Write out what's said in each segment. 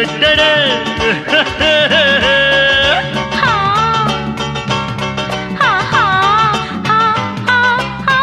டடடே. ஹா ஹா ஹா ஹா ஹா ஹா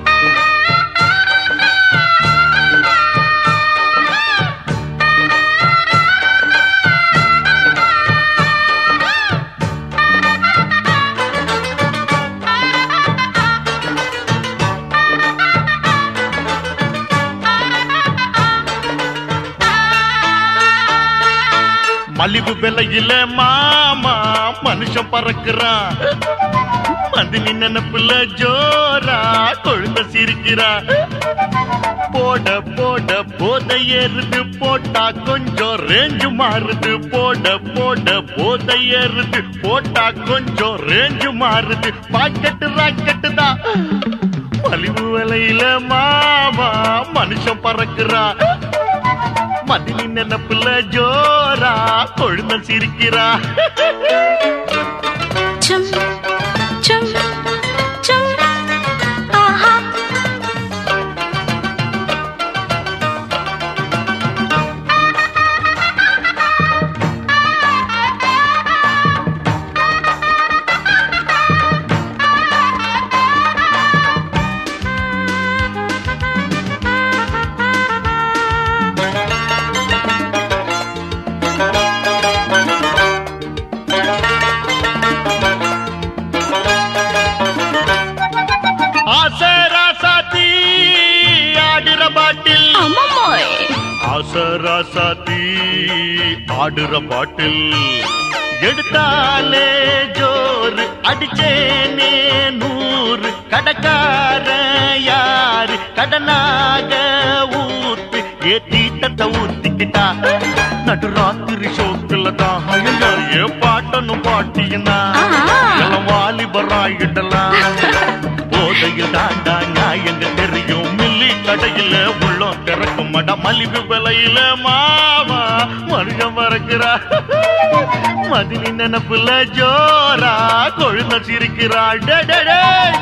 மலிவு விலையில மாமா மனுஷன் பறக்குறான் மதினி நினைப்புல ஜோரா கொழுந்த சிரிக்கிறா போட போட போத ஏறுது போட்டா கொஞ்சம் ரேஞ்சு மாறுது போட போட போத ஏறுது போட்டா கொஞ்சம் ரேஞ்சு மாறுது பாக்கெட்டு ராக்கெட்டு தான் மலிவு விலையில மாமா மனுஷன் பறக்குறா மதினி நினைப்புல ஜோரா கொழுந்த சிரிக்கிறா ச்சும் ச்சும் ச்சும் ஆஹா ஆசராசாத்தி ஆடுற பாட்டில் அம்மம்மோய் ஆசராசாத்தி ஆடுற பாட்டில் எடுத்தாலே ஜோறு அடிச்சேனே நூறு கடக்கார யாரு கடனாக ஊத்து ஏ தீட்டத்தை ஊத்திக்கிட்டா நடு ராத்திரி ஷோக்குல தான் ஐயா ஏன் பாட்டனும் பாட்டியனா ஆஹா. எல்லாம் வாலிபராயிடலாம் போதையில் தாண்டா நியாயங்க தெரியும் மில்லி கடையில உள்ளம் திறக்கும் மட மலிவு விலையில மாமா மனுஷன் மறக்கிறா மதினி நினப்புல ஜோரா கொழுந்த சிரிக்கிறா டடடே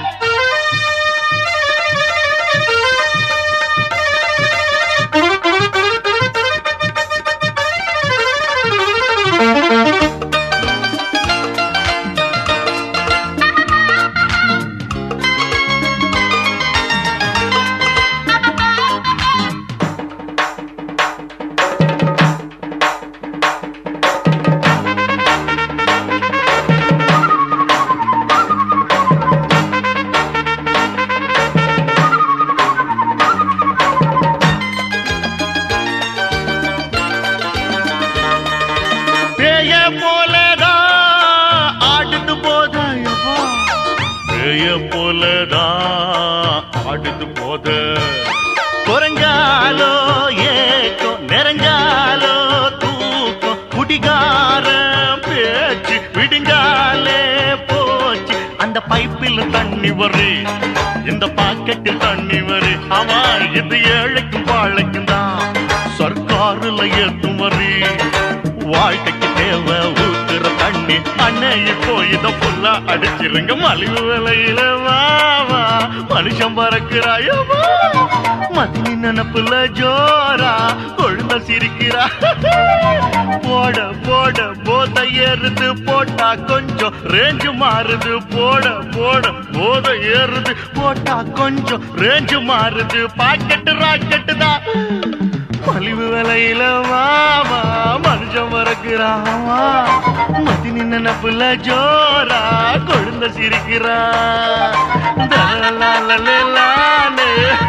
பேய போலதான் ஆடுது போதாயப்பா பேய போலதான் ஆடுது போத குறைஞ்சாலோ ஏக்கம் நிறைஞ்சாலோ தூக்கம் குடிகார பேச்சு விடிஞ்சாலே போச்சு அந்த பைப்பில் தண்ணி வரு இந்த பாக்கெட்டில் தண்ணி வரு ஆமா இது ஏழைக்கும் வாழைக்கும் தான் சர்க்காருல ஏத்தும் வரி வாழ்க்கைக்கு தேவை ஊத்துற தண்ணி அண்ணன் இப்போ இத ஃபுல்லா அடிச்சிருங்க மலிவு விலையில வாவா மனுஷன் பறக்குறாயோ மதினி நினப்புல ஜோரா கொழுந்த சிரிக்கிறா போட போட போத ஏறுது போட்டா கொஞ்சம் ரேஞ்சு மாறுது போட போட போத ஏறுது போட்டா கொஞ்சம் ரேஞ்சு மாறுது பாக்கெட்டு ராக்கெட்டு தான் மலிவு விலையில வாமா மனுஷன் மறக்கிறாமா மதினி நினப்புல ஜோரா கொழுந்த சிரிக்கிறா தலலாலே